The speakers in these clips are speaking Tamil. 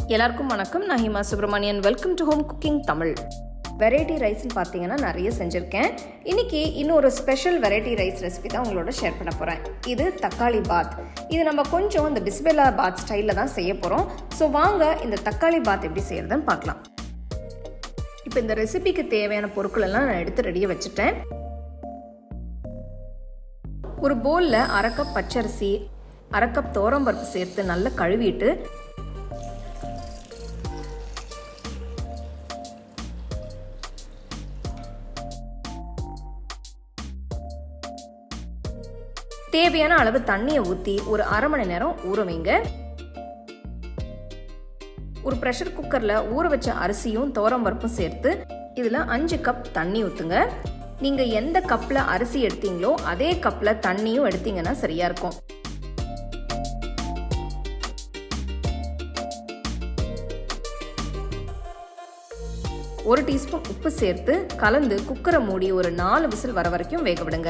எல்லாருக்கும் வணக்கம் நான் Hima Subramanian welcome to home cooking Tamil variety ரைஸ்னு பார்த்தீங்கன்னா நிறைய செஞ்சுருக்கேன் இன்னைக்கு இன்னொரு ஸ்பெஷல் வெரைட்டி ரைஸ் ரெசிபி தான் உங்களோட ஷேர் பண்ண போகிறேன் இது தக்காளி பாத் இது நம்ம கொஞ்சம் இந்த பிஸ்பெல்லா பாத் ஸ்டைலில் தான் செய்ய போகிறோம் ஸோ வாங்க இந்த தக்காளி பாத் எப்படி செய்யறதுன்னு பார்க்கலாம் இப்போ இந்த ரெசிபிக்கு தேவையான பொருட்கள் எல்லாம் நான் எடுத்து ரெடியாக வச்சுட்டேன் ஒரு போலில் அரை கப் பச்சரிசி அரை கப் பருப்பு சேர்த்து நல்லா கழுவிட்டு தேவையான அளவு தண்ணியை ஊற்றி ஒரு அரை மணி நேரம் ஊற வைங்க ஒரு ப்ரெஷர் குக்கரில் ஊற வச்ச அரிசியும் பருப்பும் சேர்த்து இதில் அஞ்சு கப் தண்ணி ஊற்றுங்க நீங்கள் எந்த கப்பில் அரிசி எடுத்தீங்களோ அதே கப்பில் தண்ணியும் எடுத்தீங்கன்னா சரியாக இருக்கும் ஒரு டீஸ்பூன் உப்பு சேர்த்து கலந்து குக்கரை மூடி ஒரு நாலு விசில் வர வரைக்கும் வேக விடுங்க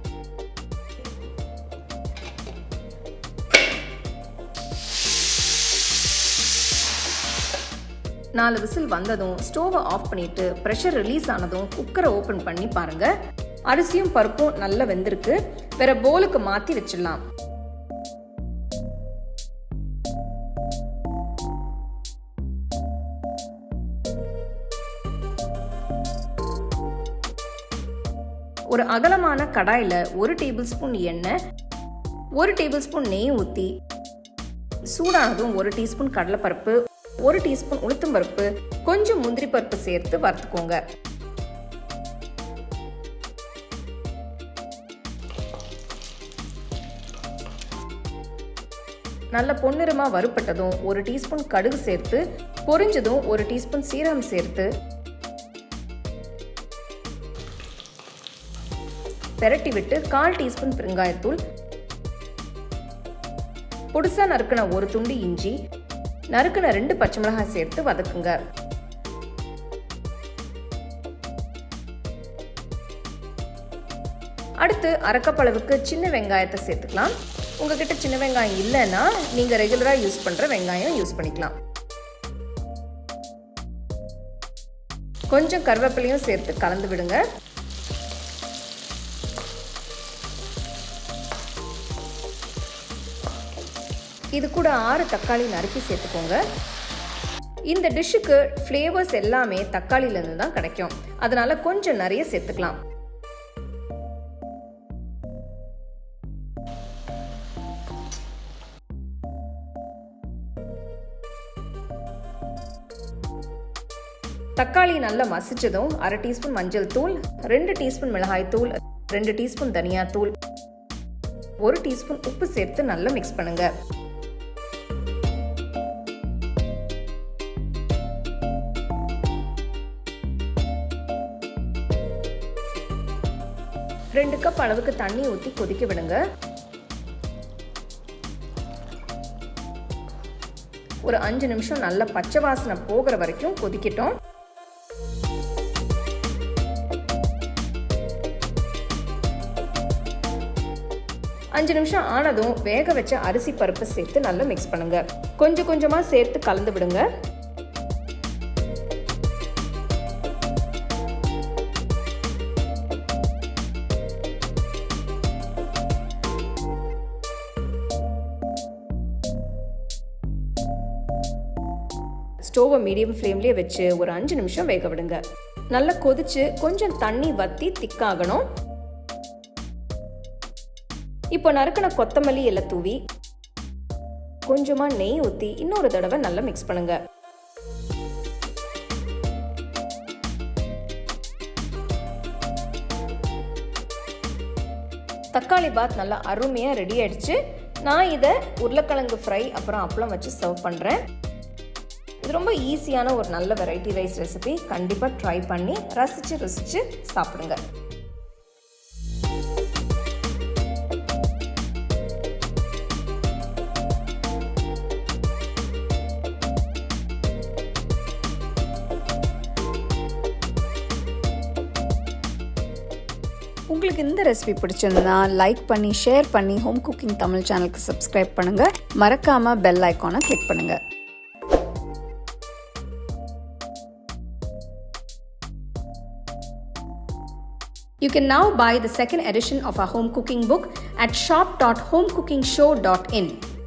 நாலு விசில் வந்ததும் ஸ்டோவை ஆஃப் பண்ணிட்டு ப்ரெஷர் ரிலீஸ் ஆனதும் குக்கரை ஓப்பன் பண்ணி பாருங்க அரிசியும் பருப்பும் நல்லா வெந்திருக்கு வேற போலுக்கு மாத்தி வச்சிடலாம் ஒரு அகலமான கடாயில் ஒரு டேபிள் ஸ்பூன் எண்ணெய் ஒரு டேபிள் ஸ்பூன் நெய் ஊற்றி சூடானதும் ஒரு டீஸ்பூன் கடலைப்பருப்பு ஒரு டீஸ்பூன் உளுத்தம் பருப்பு கொஞ்சம் முந்திரி பருப்பு சேர்த்து வறுத்துக்கோங்க நல்ல பொன்னிறமா வறுப்பட்டதும் ஒரு டீஸ்பூன் கடுகு சேர்த்து பொரிஞ்சதும் ஒரு டீஸ்பூன் சீரகம் சேர்த்து பெரட்டி விட்டு கால் டீஸ்பூன் பெருங்காயத்தூள் புதுசா நறுக்கின ஒரு துண்டு இஞ்சி நறுக்கின ரெண்டு பச்சை மிளகாய் சேர்த்து வதக்குங்க அடுத்து அரைக்கப்பளவுக்கு சின்ன வெங்காயத்தை சேர்த்துக்கலாம் உங்ககிட்ட சின்ன வெங்காயம் இல்லைன்னா நீங்க ரெகுலரா யூஸ் பண்ற வெங்காயம் யூஸ் பண்ணிக்கலாம் கொஞ்சம் கருவேப்பிலையும் சேர்த்து கலந்து விடுங்க இது கூட ஆறு தக்காளி நறுக்கி சேர்த்துக்கோங்க இந்த டிஷ்ஷுக்கு ஃப்ளேவர்ஸ் எல்லாமே தக்காளியிலேருந்து தான் கிடைக்கும் அதனால கொஞ்சம் நிறைய சேர்த்துக்கலாம் தக்காளி நல்லா மசிச்சதும் அரை டீஸ்பூன் மஞ்சள் தூள் ரெண்டு டீஸ்பூன் மிளகாய் தூள் ரெண்டு டீஸ்பூன் தனியா தூள் ஒரு டீஸ்பூன் உப்பு சேர்த்து நல்லா மிக்ஸ் பண்ணுங்க ரெண்டு கப் அளவுக்கு தண்ணி ஊற்றி கொதிக்க விடுங்க ஒரு அஞ்சு நிமிஷம் நல்ல பச்சை வாசனை போகிற வரைக்கும் கொதிக்கட்டும் அஞ்சு நிமிஷம் ஆனதும் வேக வச்ச அரிசி பருப்பு சேர்த்து நல்லா மிக்ஸ் பண்ணுங்க கொஞ்சம் கொஞ்சமா சேர்த்து கலந்து விடுங்க ஸ்டோவை மீடியம் ஃப்ளேம்லேயே வச்சு ஒரு அஞ்சு நிமிஷம் வேக விடுங்க நல்லா கொதிச்சு கொஞ்சம் தண்ணி வத்தி திக்காகணும் இப்போ நறுக்கின கொத்தமல்லி இலை தூவி கொஞ்சமா நெய் ஊற்றி இன்னொரு தடவை நல்லா மிக்ஸ் பண்ணுங்க தக்காளி பாத் நல்லா அருமையாக ரெடி ஆயிடுச்சு நான் இதை உருளைக்கிழங்கு ஃப்ரை அப்புறம் அப்பளம் வச்சு சர்வ் பண்ணுறேன் இது ரொம்ப ஈஸியான ஒரு நல்ல வெரைட்டி ரைஸ் ரெசிபி கண்டிப்பாக ட்ரை பண்ணி ரசித்து ருசித்து சாப்பிடுங்க உங்களுக்கு இந்த ரெசிபி பிடிச்சிருந்தா லைக் பண்ணி ஷேர் பண்ணி ஹோம் குக்கிங் தமிழ் சேனலுக்கு சப்ஸ்கிரைப் பண்ணுங்கள் மறக்காமல் பெல் ஐக்கானை கிளிக் பண்ணுங்கள் You can now buy the second edition of our home cooking book at shop.homecookingshow.in.